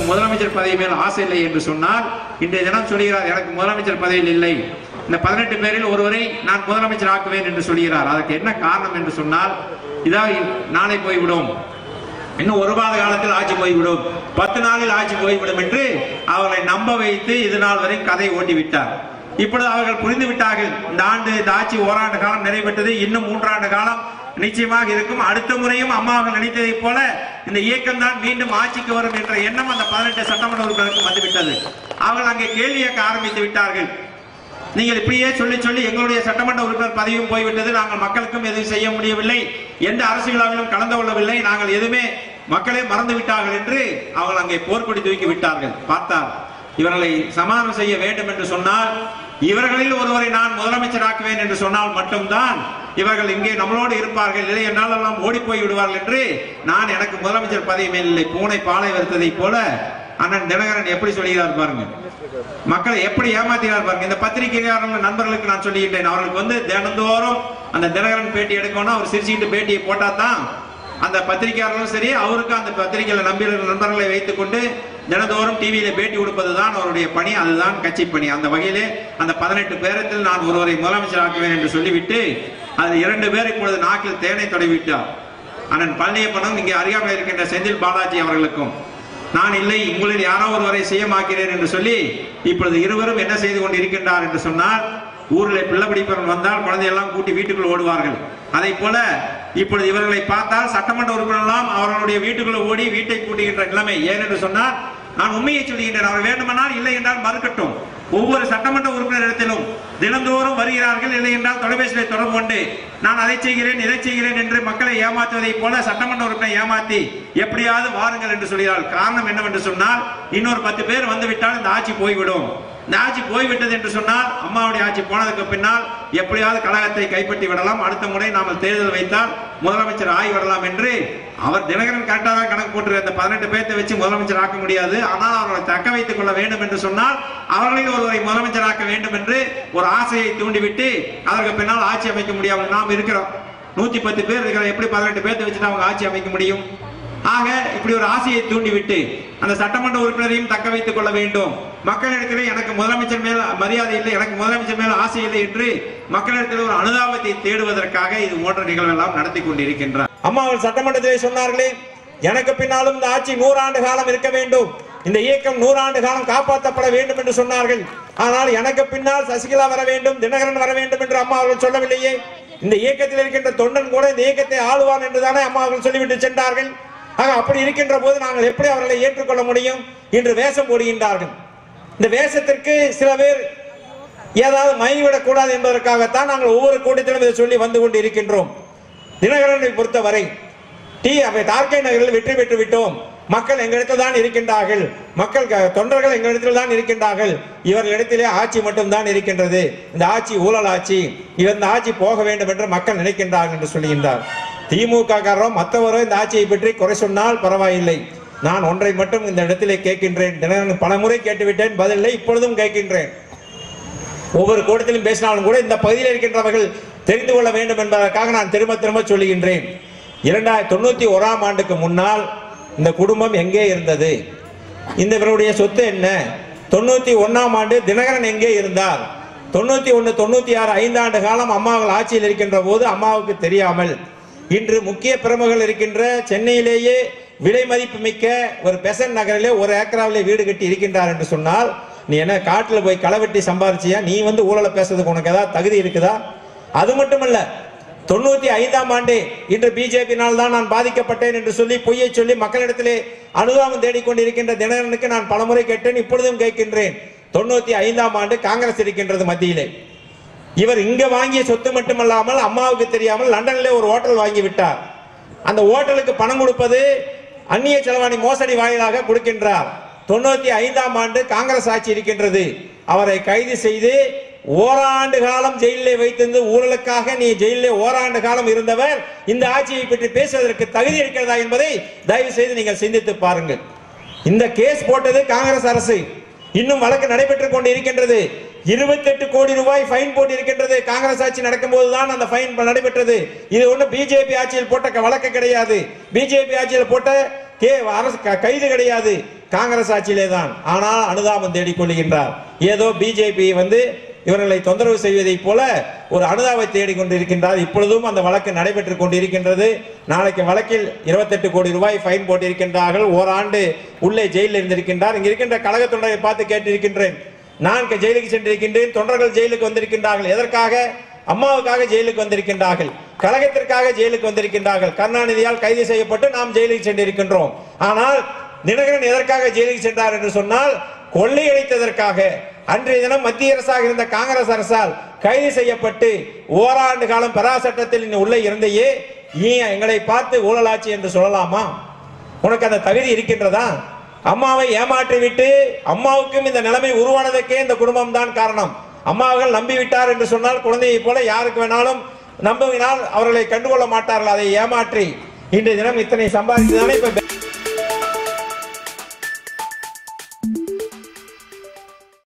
முதலமைச்சர் பதவி மேல் ஆசை இல்லை என்று சொன்னால் இன்றைய தினம் சொல்கிறார் எனக்கு முதலமைச்சர் பதவியில் இல்லை இந்த பதினெட்டு பேரில் ஒருவரை நான் முதலமைச்சர் ஆக்குவேன் என்று சொல்கிறார் அதற்கு என்ன காரணம் என்று சொன்னால் இதாக நாளை போய்விடும் இன்னும் ஒரு மாத காலத்தில் ஆட்சி போய்விடும் பத்து நாளில் ஆட்சி போய்விடும் என்று அவர்களை நம்ப வைத்து இது நாள் வரை கதை ஓட்டி விட்டார் இப்பொழுது அவர்கள் புரிந்து விட்டார்கள் இந்த ஆண்டு இந்த ஆட்சி ஓராண்டு காலம் நிறைவேற்றது இன்னும் மூன்றாண்டு காலம் நிச்சயமாக இருக்கும் அடுத்த முறையும் அம்மா அவர்கள் நினைத்ததைப் போல இந்த இயக்கம் தான் மீண்டும் ஆட்சிக்கு வரும் என்ற எண்ணம் அந்த பதினெட்டு சட்டமன்ற உறுப்பினருக்கு வந்துவிட்டது அவர்கள் அங்கே கேள்வி கேட்க ஆரம்பித்து விட்டார்கள் நீங்கள் இப்படியே சொல்லி சொல்லி எங்களுடைய சட்டமன்ற உறுப்பினர் பதவியும் போய்விட்டது நாங்கள் மக்களுக்கும் எதுவும் செய்ய முடியவில்லை எந்த அரசு விழாவிலும் கலந்து கொள்ளவில்லை நாங்கள் எதுவுமே மக்களே மறந்து விட்டார்கள் என்று அவர்கள் அங்கே போர்க்கொடி தூக்கி விட்டார்கள் பார்த்தார் இவர்களை சமாதானம் செய்ய வேண்டும் என்று சொன்னால் இவர்களில் ஒருவரை நான் முதலமைச்சராக்குவேன் என்று சொன்னால் மட்டும்தான் இவர்கள் இங்கே நம்மளோடு இருப்பார்கள் இல்லை என்றால் எல்லாம் ஓடி போய் விடுவார்கள் என்று நான் எனக்கு முதலமைச்சர் பதவி மேல் இல்லை பூனை பாலை வருத்ததைப் போல அண்ணன் தினகரன் எப்படி சொல்கிறார் பாருங்க மக்களை எப்படி ஏமாத்தினார் பாருங்க இந்த பத்திரிகையாளர்கள் நண்பர்களுக்கு நான் சொல்லிக்கிட்டேன் அவர்களுக்கு வந்து தினந்தோறும் அந்த தினகரன் பேட்டி எடுக்கணும் அவர் சிரிச்சுக்கிட்டு பேட்டியை போட்டா தான் அந்த பத்திரிகையாளர்களும் சரி அவருக்கு அந்த பத்திரிகையில நம்பி நண்பர்களை வைத்துக் கொண்டு தினந்தோறும் டிவியில பேட்டி கொடுப்பதுதான் அவருடைய பணி அதுதான் கட்சி பணி அந்த வகையிலே அந்த பதினெட்டு பேரத்தில் நான் ஒருவரை முதலமைச்சர் ஆக்குவேன் என்று சொல்லிவிட்டு அது இரண்டு பேர் இப்பொழுது நாக்கில் தேனை தொடவிட்டார் அண்ணன் பழனியப்பனும் இங்கே அருகாமையில் இருக்கின்ற செந்தில் பாலாஜி அவர்களுக்கும் நான் இல்லை உங்களில் யாரோ ஒருவரை செய்யமாக்கிறேன் என்று சொல்லி இப்பொழுது இருவரும் என்ன செய்து கொண்டு இருக்கின்றார் என்று சொன்னால் ஊரில் பிள்ளை பிடிப்பவர்கள் வந்தால் குழந்தையெல்லாம் கூட்டி வீட்டுக்குள் ஓடுவார்கள் அதை போல இப்பொழுது இவர்களை பார்த்தால் சட்டமன்ற உறுப்பினரெல்லாம் அவர்களுடைய வீட்டுக்குள்ள ஓடி வீட்டை கூட்டுகின்ற நிலைமை ஏனென்று சொன்னால் நான் உண்மையை சொல்லுகின்றேன் அவர் வேண்டுமானால் இல்லை என்றால் மறுக்கட்டும் ஒவ்வொரு சட்டமன்ற உறுப்பினர் இடத்திலும் தினந்தோறும் வருகிறார்கள் இல்லை என்றால் தொலைபேசியில் தொடர்பு கொண்டு நான் அதை செய்கிறேன் இதை செய்கிறேன் என்று மக்களை ஏமாற்றுவதைப் போல சட்டமன்ற உறுப்பினர் ஏமாத்தி எப்படியாவது வாருங்கள் என்று சொல்கிறார் காரணம் என்னவென்று சொன்னால் இன்னொரு பத்து பேர் வந்துவிட்டால் இந்த ஆட்சி போய்விடும் இந்த ஆட்சி போய்விட்டது என்று சொன்னால் அம்மாவுடைய ஆட்சி போனதுக்கு பின்னால் எப்படியாவது கழகத்தை கைப்பற்றி விடலாம் அடுத்த முறை நாமல் தேர்தல் வைத்தால் முதலமைச்சர் ஆகி விடலாம் என்று அவர் தினகரன் கரெக்டாக தான் கணக்கு போட்டு அந்த பதினெட்டு பேர்த்தை வச்சு முதலமைச்சர் ஆக்க முடியாது ஆனால் அவர்களை தக்க வைத்துக் கொள்ள வேண்டும் என்று சொன்னால் அவர்களில் ஒருவரை முதலமைச்சராக்க வேண்டும் என்று ஒரு ஆசையை தூண்டிவிட்டு அதற்கு பின்னால் ஆட்சி அமைக்க முடியாமல் நாம் இருக்கிறோம் நூத்தி பத்து பேர் இருக்கிற எப்படி பதினெட்டு பேர்த்தை வச்சுட்டு அவங்க ஆட்சி அமைக்க முடியும் ஆக இப்படி ஒரு ஆசையை தூண்டிவிட்டு அந்த சட்டமன்ற உறுப்பினரையும் தக்க வைத்துக் கொள்ள வேண்டும் மக்களிடத்தில் எனக்கு முதலமைச்சர் மேல் மரியாதை இல்லை எனக்கு முதலமைச்சர் மேல் ஆசை இல்லை என்று மக்களிடத்தில் ஒரு அனுதாபத்தை தேடுவதற்காக இது போன்ற நிகழ்வெல்லாம் நடத்தி கொண்டிருக்கின்றார் அம்மா அவர் சட்டமன்றத்திலே சொன்னார்களே எனக்கு பின்னாலும் இந்த ஆட்சி நூறாண்டு காலம் இருக்க வேண்டும் இந்த இயக்கம் நூறாண்டு காலம் காப்பாற்றப்பட வேண்டும் என்று சொன்னார்கள் ஆனால் எனக்கு பின்னால் சசிகலா வர வேண்டும் தினகரன் வர வேண்டும் என்று அம்மா அவர்கள் சொல்லவில்லையே இந்த இயக்கத்தில் இருக்கின்ற தொண்டன் கூட இந்த இயக்கத்தை ஆளுவான் என்றுதானே அம்மா அவர்கள் சொல்லிவிட்டு சென்றார்கள் ஆக அப்படி இருக்கின்ற போது நாங்கள் எப்படி அவர்களை ஏற்றுக்கொள்ள முடியும் இன்று வேஷம் போடுகின்றார்கள் இந்த வேஷத்திற்கு சில பேர் ஏதாவது மயங்கிவிடக் கூடாது என்பதற்காகத்தான் நாங்கள் ஒவ்வொரு கூட்டத்திலும் இதை சொல்லி வந்து கொண்டு இருக்கின்றோம் தினகரனை பொறுத்தவரை டி அவை தார்கை நகரில் வெற்றி பெற்று விட்டோம் மக்கள் எங்களிடத்தில் தான் இருக்கின்றார்கள் மக்கள் க- தொண்டர்கள் எங்களிடத்தில் தான் இருக்கின்றார்கள் இவர்களிடத்திலே ஆட்சி மட்டும்தான் இருக்கின்றது இந்த ஆட்சி ஊழல் ஆட்சி இந்த ஆட்சி போக வேண்டும் என்று மக்கள் நினைக்கின்றார்கள் என்று சொல்லுகின்றார் திமுக காரரோ மற்றவரோ இந்த ஆட்சியை பற்றி குறை சொன்னால் பரவாயில்லை நான் ஒன்றை மட்டும் இந்த இடத்திலே கேட்கின்றேன் தினகரன் பலமுறை கேட்டுவிட்டேன் பதிலை இப்பொழுதும் கேட்கின்றேன் ஒவ்வொரு கூட்டத்திலும் பேசினாலும் கூட இந்த பகுதியில் இருக்கின்றவர்கள் தெரிந்து கொள்ள வேண்டும் என்பதற்காக நான் திரும்ப திரும்ப சொல்லுகின்றேன் இரண்டாயிரத்தி தொண்ணூத்தி ஓராம் ஆண்டுக்கு முன்னால் இந்த குடும்பம் எங்கே இருந்தது இந்த இவருடைய சொத்து என்ன தொண்ணூத்தி ஒன்னாம் ஆண்டு தினகரன் எங்கே இருந்தார் தொண்ணூத்தி ஒன்னு தொண்ணூத்தி ஆறு ஐந்தாண்டு காலம் அம்மாவில் ஆட்சியில் இருக்கின்ற போது அம்மாவுக்கு தெரியாமல் இன்று முக்கிய பிரமுகர்கள் இருக்கின்ற சென்னையிலேயே விலை மதிப்பு மிக்க ஒரு பெசன் நகரிலே ஒரு ஏக்கராவிலே வீடு கட்டி இருக்கின்றார் என்று சொன்னால் நீ என்ன காட்டுல போய் களை வெட்டி சம்பாரிச்சியா நீ வந்து ஊழல பேசுறதுக்கு உனக்கு ஏதாவது தகுதி இருக்குதா அது மட்டுமல்ல தொண்ணூத்தி ஐந்தாம் ஆண்டு இன்று பிஜேபியினால் தான் நான் பாதிக்கப்பட்டேன் என்று சொல்லி பொய்யை சொல்லி மக்களிடத்திலே அனுதாபம் தேடிக்கொண்டிருக்கின்ற தினகரனுக்கு நான் பலமுறை கேட்டேன் இப்பொழுதும் கேட்கின்றேன் தொண்ணூத்தி ஐந்தாம் ஆண்டு காங்கிரஸ் இருக்கின்றது மத்தியிலே இவர் இங்க வாங்கிய சொத்து மட்டுமல்லாமல் அம்மாவுக்கு தெரியாமல் லண்டன்ல ஒரு ஹோட்டல் வாங்கி விட்டார் அந்த ஹோட்டலுக்கு பணம் கொடுப்பது அந்நிய செலவாணி மோசடி வாயிலாக கொடுக்கின்றார் தொண்ணூத்தி ஐந்தாம் ஆண்டு காங்கிரஸ் ஆட்சி இருக்கின்றது அவரை கைது செய்து ஓராண்டு காலம் ஜெயிலே வைத்திருந்து ஊழலுக்காக நீ ஜெயிலே ஓராண்டு காலம் இருந்தவர் இந்த ஆட்சியை பற்றி பேசுவதற்கு தகுதி இருக்கிறதா என்பதை தயவு செய்து நீங்கள் சிந்தித்து பாருங்கள் இந்த கேஸ் போட்டது காங்கிரஸ் அரசு இன்னும் வழக்கு நடைபெற்றுக் கொண்டு இருக்கின்றது 28 கோடி ரூபாய் ஃபைன் போட்டு இருக்கின்றது காங்கிரஸ் ஆட்சி நடக்கும்போது தான் அந்த ஃபைன் நடைபெற்றது இது ஒண்ணு பிஜேபி ஆட்சியில் போட்ட க- வழக்கு கிடையாது பிஜேபி ஆட்சியில் போட்ட கே அரசு க- கைது கிடையாது காங்கிரஸ் ஆட்சியிலே தான் ஆனால் அனுதாபம் தேடிக் கொள்கின்றார் ஏதோ பிஜேபி வந்து இவர்களை தொந்தரவு செய்வதைப் போல ஒரு அனுதாபத்தை தேடிக் கொண்டிருக்கின்றார் இப்பொழுதும் அந்த வழக்கு நடைபெற்றுக் கொண்டிருக்கின்றது நாளைக்கு வழக்கில் 28 கோடி ரூபாய் ஃபைன் போட்டிருக்கின்றார்கள் ஓராண்டு உள்ளே ஜெயிலில் இருந்திருக்கின்றார் இங்க இருக்கின்ற கழக தொண்டரை பார்த்து கேட்டிருக்கின்றேன் நான் க- ஜெயிலுக்கு சென்றிருக்கின்றேன் தொண்டர்கள் ஜெயிலுக்கு வந்திருக்கின்றார்கள் எதற்காக அம்மாவுக்காக ஜெயிலுக்கு வந்திருக்கின்றார்கள் கழகத்திற்காக ஜெயிலுக்கு வந்திருக்கின்றார்கள் கருணாநிதியால் கைது செய்யப்பட்டு நாம் ஜெயிலுக்கு சென்றிருக்கின்றோம் ஆனால் தினகரன் எதற்காக ஜெயிலுக்கு சென்றார் என்று சொன்னால் கொள்ளையடித்ததற்காக அன்றைய தினம் மத்திய அரசாக இருந்த காங்கிரஸ் அரசால் கைது செய்யப்பட்டு ஓராண்டு காலம் பெறா சட்டத்தில் நீ உள்ளே இருந்தையே நீ எங்களை பார்த்து ஊழலாட்சி என்று சொல்லலாமா உனக்கு அந்த தகுதி இருக்கின்றதா அம்மாவை ஏமாற்றி விட்டு அம்மாவுக்கும் இந்த நிலைமை உருவானதற்கே இந்த குடும்பம் தான் காரணம் அம்மாவர்கள் நம்பி விட்டார் என்று சொன்னால் குழந்தையை போல யாருக்கு வேணாலும் நம்பினால் அவர்களை கண்டுகொள்ள மாட்டார்கள் அதை ஏமாற்றி இன்றைய தினம் இத்தனை சம்பாதித்துதானே இப்ப